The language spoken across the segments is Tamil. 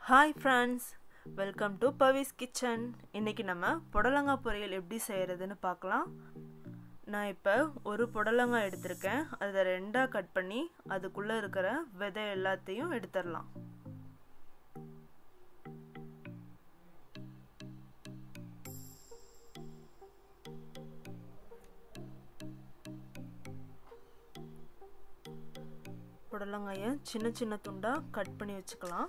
hi friends welcome to Pavi's kitchen இன்றைக்கி நம்ம புடலங்காய் பொரியல் எப்படி செய்கிறதுன்னு பார்க்கலாம் நான் இப்போ ஒரு புடலங்காய் எடுத்திருக்கேன் அதை ரெண்டாக கட் பண்ணி அதுக்குள்ளே இருக்கிற விதை எல்லாத்தையும் எடுத்துடலாம் புடலங்காயை சின்ன சின்ன துண்டாக கட் பண்ணி வச்சுக்கலாம்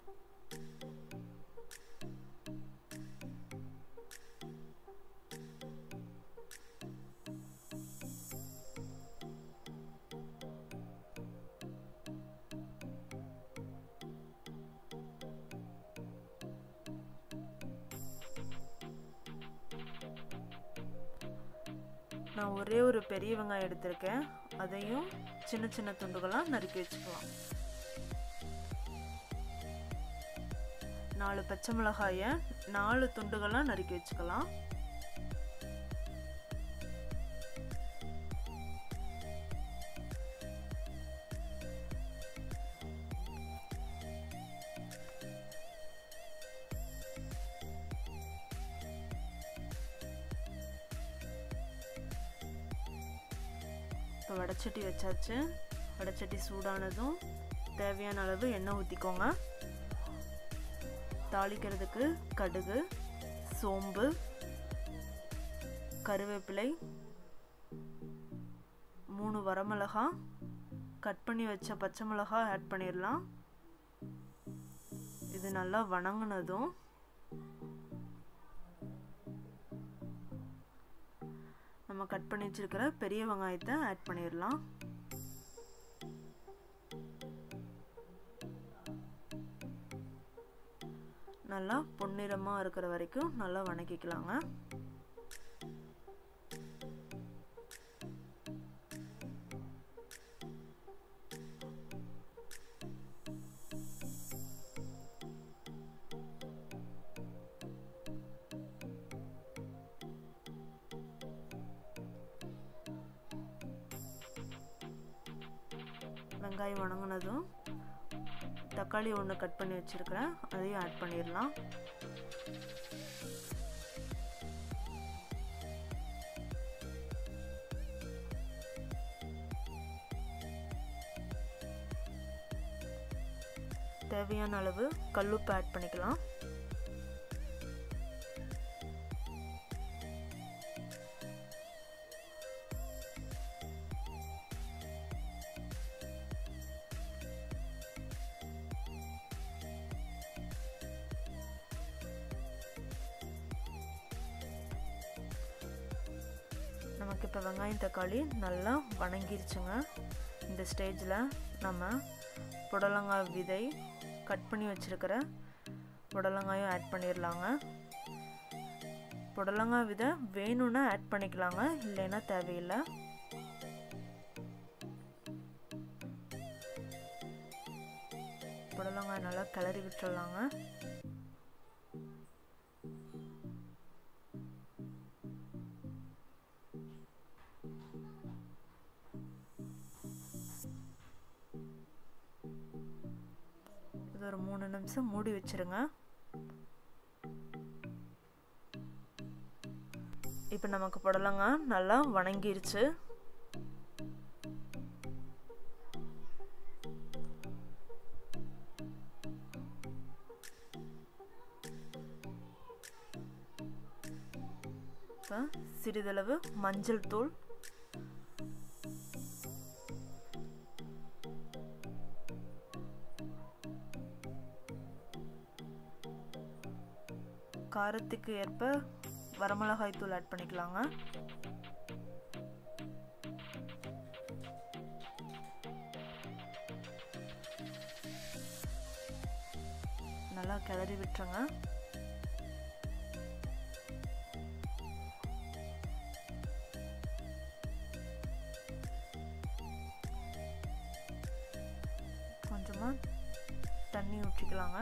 நான் ஒரே ஒரு பெரிய வெங்காயம் எடுத்திருக்கேன் அதையும் சின்ன சின்ன துண்டுகளாக நறுக்கி வச்சுக்கலாம் நாலு பச்சை மிளகாயை நாலு துண்டுகளாக நறுக்கி வச்சுக்கலாம் இப்போ வடைச்சட்டி வச்சாச்சு வடைச்சட்டி சூடானதும் தேவையான அளவு எண்ணெய் ஊற்றிக்கோங்க தாளிக்கிறதுக்கு கடுகு சோம்பு கருவேப்பிலை மூணு வரமிளகா கட் பண்ணி வச்ச பச்சை மிளகா ஆட் பண்ணிடலாம் இது நல்லா வணங்கினதும் நம்ம கட் பண்ணி வச்சிருக்கிற பெரிய வெங்காயத்தை ஆட் பண்ணிடலாம் நல்லா பொன்னிறமாக இருக்கிற வரைக்கும் நல்லா வணக்கிக்கலாங்க வெங்காயம் வணங்கினதும் தக்காளி ஒன்று கட் பண்ணி வச்சுருக்கிறேன் அதையும் ஆட் பண்ணிடலாம் தேவையான அளவு கல்லுப்பு ஆட் பண்ணிக்கலாம் நமக்கு இப்போ வெங்காயம் தக்காளி நல்லா வணங்கிருச்சுங்க இந்த ஸ்டேஜில் நம்ம புடலங்காய் விதை கட் பண்ணி வச்சுருக்கிற புடலங்காயும் ஆட் பண்ணிடலாங்க புடலங்காய் விதை வேணும்னா ஆட் பண்ணிக்கலாங்க இல்லைன்னா தேவையில்லை புடலங்காய் நல்லா கிளறி விட்டுடலாங்க இது ஒரு மூணு நிமிஷம் மூடி வச்சிருங்க இப்போ நமக்கு புடலங்க நல்லா வணங்கிருச்சு இப்போ சிறிதளவு மஞ்சள் தூள் காரத்துக்கு ஏற்ப வரமிளகாய் தூள் ஆட் பண்ணிக்கலாங்க நல்லா கிளறி விட்டுருங்க கொஞ்சமாக தண்ணி ஊற்றிக்கலாங்க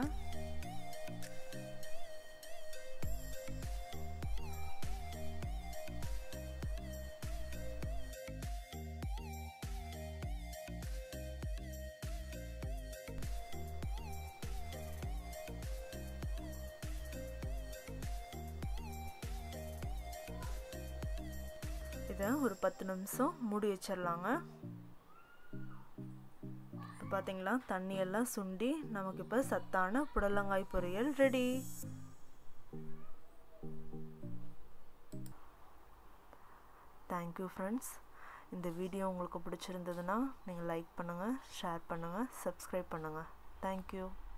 இதை ஒரு பத்து நிமிஷம் மூடி வச்சிடலாங்க இப்போ பார்த்தீங்களா தண்ணியெல்லாம் சுண்டி நமக்கு இப்போ சத்தான புடலங்காய் பொரியல் ரெடி தேங்க்யூ ஃப்ரெண்ட்ஸ் இந்த வீடியோ உங்களுக்கு பிடிச்சிருந்ததுன்னா நீங்கள் லைக் பண்ணுங்கள் ஷேர் பண்ணுங்கள் சப்ஸ்கிரைப் பண்ணுங்கள் தேங்க்யூ